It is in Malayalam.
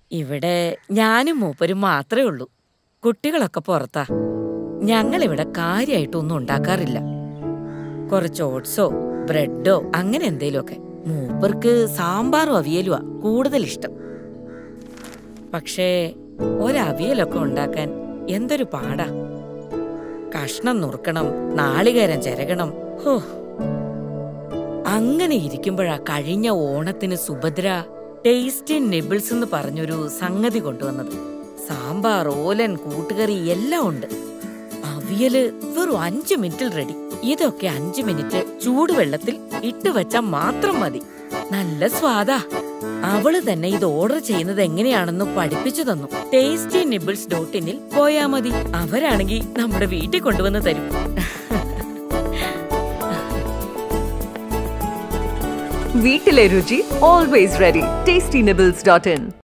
ഇവിടെ ഞാനും മൂപ്പരും മാത്രമേ ഉള്ളൂ കുട്ടികളൊക്കെ പുറത്താ ഞങ്ങളിവിടെ കാര്യമായിട്ടൊന്നും ഉണ്ടാക്കാറില്ല കുറച്ച് ഓട്സോ ബ്രെഡോ അങ്ങനെ എന്തേലുമൊക്കെ മൂപ്പർക്ക് സാമ്പാറും അവിയലുമാ കൂടുതൽ ഇഷ്ടം പക്ഷേ ഒരവിയലൊക്കെ ഉണ്ടാക്കാൻ എന്തൊരു പാടാ കഷ്ണം നുറുക്കണം നാളികേരം ചിരകണം ഹോ അങ്ങനെ ഇരിക്കുമ്പോഴാ കഴിഞ്ഞ ഓണത്തിന് സുഭദ്ര ടേസ്റ്റി നിബിൾസ് എന്ന് പറഞ്ഞൊരു സംഗതി കൊണ്ടുവന്നത് സാമ്പാർ ഓലൻ കൂട്ടുകറി എല്ലാം ഉണ്ട് അവിയല് വെറും അഞ്ചു മിനിറ്റിൽ റെഡി ഇതൊക്കെ അഞ്ചു മിനിറ്റ് ചൂടുവെള്ളത്തിൽ ഇട്ട് വെച്ചാൽ മാത്രം മതി നല്ല സ്വാദാ അവള് തന്നെ ഇത് ഓർഡർ ചെയ്യുന്നത് എങ്ങനെയാണെന്ന് പഠിപ്പിച്ചു തന്നു ടേസ്റ്റി നിബിൾസ് ഡോട്ട് ഇനിൽ പോയാ മതി അവരാണെങ്കിൽ നമ്മുടെ വീട്ടിൽ കൊണ്ടുവന്ന് തരും വീട്ടിലെ രുചി always ready tasty nibbles dot in